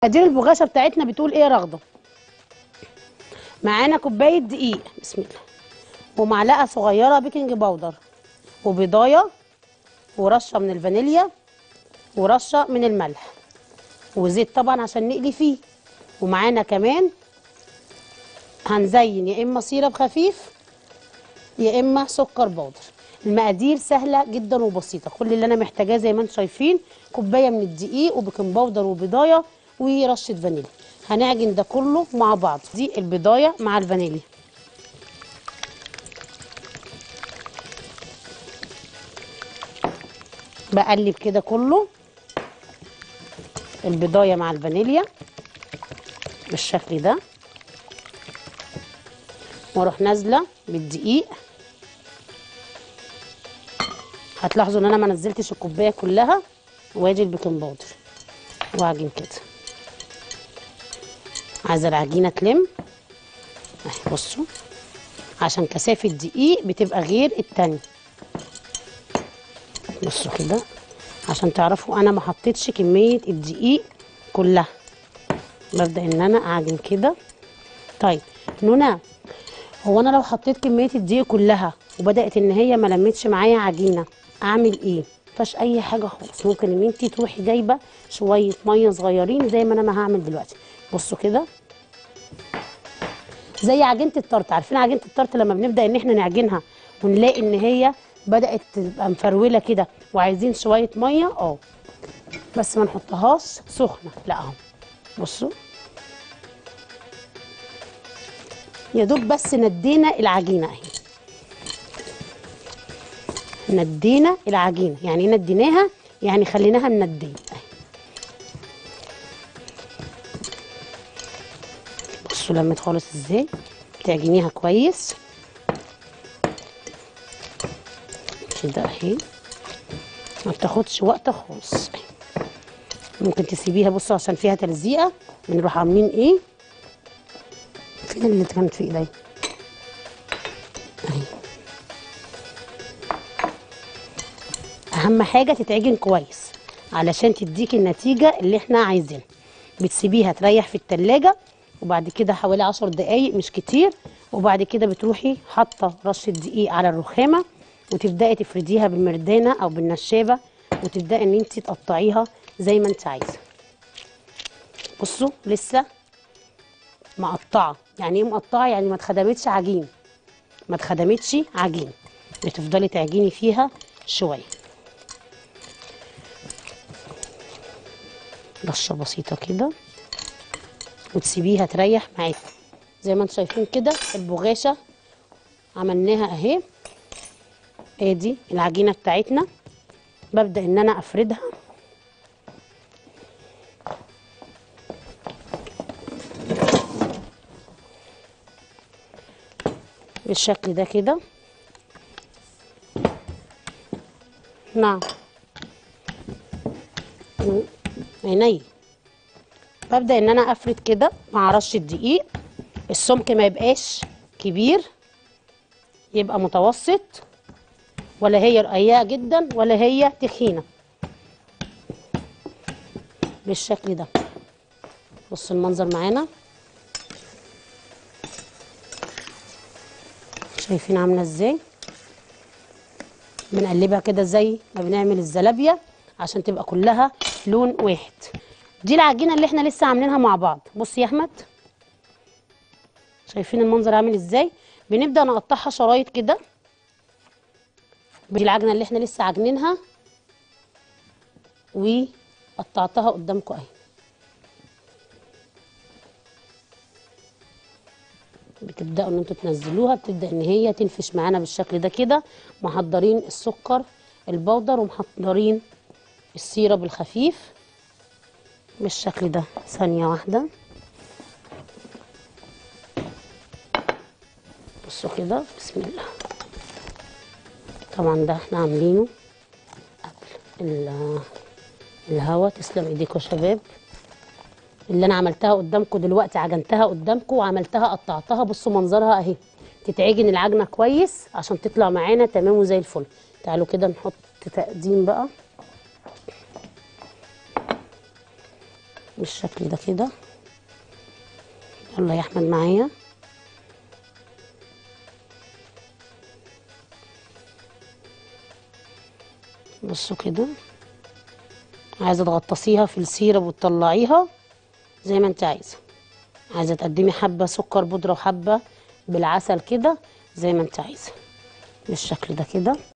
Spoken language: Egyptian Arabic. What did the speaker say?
مقادير البغاشه بتاعتنا بتقول ايه يا رغده معانا كوبايه دقيق بسم الله ومعلقه صغيره بيكنج باودر وبيضايه ورشه من الفانيليا ورشه من الملح وزيت طبعا عشان نقلي فيه ومعانا كمان هنزين يا اما سيرب خفيف يا اما سكر بودر المقادير سهله جدا وبسيطه كل اللي انا محتاجاه زي ما انتم شايفين كوبايه من الدقيق وبيكنج باودر وبيضايه ورشه فانيليا هنعجن ده كله مع بعض دي البيضايه مع الفانيليا بقلب كده كله البيضايه مع الفانيليا بالشكل ده واروح نازله بالدقيق هتلاحظوا ان انا ما نزلتش الكوبايه كلها وادي البيكنج باودر واعجن كده عايزه العجينه تلم اهي بصوا عشان كثافه الدقيق بتبقى غير التانية بصوا كده عشان تعرفوا انا ما حطيتش كميه الدقيق كلها ببدا ان انا اعجن كده طيب نونا هو انا لو حطيت كميه الدقيق كلها وبدات ان هي ما لمتش معايا عجينه اعمل ايه مفيهاش اي حاجه خالص ممكن ان انت تروحي جايبه شويه ميه صغيرين زي ما انا هعمل دلوقتي بصوا كده زي عجينه الطرت عارفين عجينه الطرت لما بنبدا ان احنا نعجنها ونلاقي ان هي بدات تبقى مفروله كده وعايزين شويه ميه اه بس ما نحطهاش سخنه لا اهو بصوا يا دوب بس ندينا العجينه اهي ندينا العجينه يعني ايه نديناها يعني خليناها منديه اهي بصوا لمت خالص ازاي تعجنيها كويس كده اهي ما بتاخدش وقت خالص أهي. ممكن تسيبيها بصوا عشان فيها تلزيقه بنروح عاملين ايه فين اللي كانت في ايدي اهي اهم حاجه تتعجن كويس علشان تديكي النتيجه اللي احنا عايزينها بتسيبيها تريح في التلاجة وبعد كده حوالي عشر دقايق مش كتير وبعد كده بتروحي حاطه رشه دقيق على الرخامه وتبداي تفرديها بالمردانه او بالنشابه وتبداي ان انت تقطعيها زي ما انت عايزه بصوا لسه مقطعه يعني ايه مقطعه يعني ما اتخدمتش عجين ما اتخدمتش عجين بتفضلي تعجني فيها شويه رشه بسيطه كده وتسيبيها تريح معاكي زي ما انتم شايفين كده البغاشه عملناها اهي ادي العجينه بتاعتنا ببدا ان انا افردها بالشكل ده كده نعم مم. عيني ببدا ان انا افرد كده مع رشه دقيق السمك ما يبقاش كبير يبقى متوسط ولا هي رقيقه جدا ولا هي تخينه بالشكل ده بصوا المنظر معانا شايفين عامله ازاي بنقلبها كده زي ما بنعمل الزلابيه عشان تبقى كلها لون واحد دي العجينه اللي احنا لسه عاملينها مع بعض بص يا احمد شايفين المنظر عامل ازاي بنبدا نقطعها شرايط كده دي العجنه اللي احنا لسه عاجنينها وقطعتها قدامكم اهي بتبداوا ان انتوا تنزلوها بتبدا ان هي تنفش معانا بالشكل ده كده محضرين السكر البودر ومحضرين السيرب الخفيف بالشكل ده ثانيه واحده بصوا كده بسم الله طبعا ده احنا عاملينه قبل ال- الهوا تسلم ايديكم يا شباب اللي انا عملتها قدامكم دلوقتي عجنتها قدامكم وعملتها قطعتها بصوا منظرها اهي تتعجن العجنه كويس عشان تطلع معانا تمام وزي الفل تعالوا كده نحط تقديم بقى بالشكل ده كده يلا يا احمد معايا بصوا كده عايزه تغطسيها في السيرب وتطلعيها زي ما انت عايزه عايزه تقدمي حبه سكر بودره وحبه بالعسل كده زي ما انت عايزه بالشكل ده كده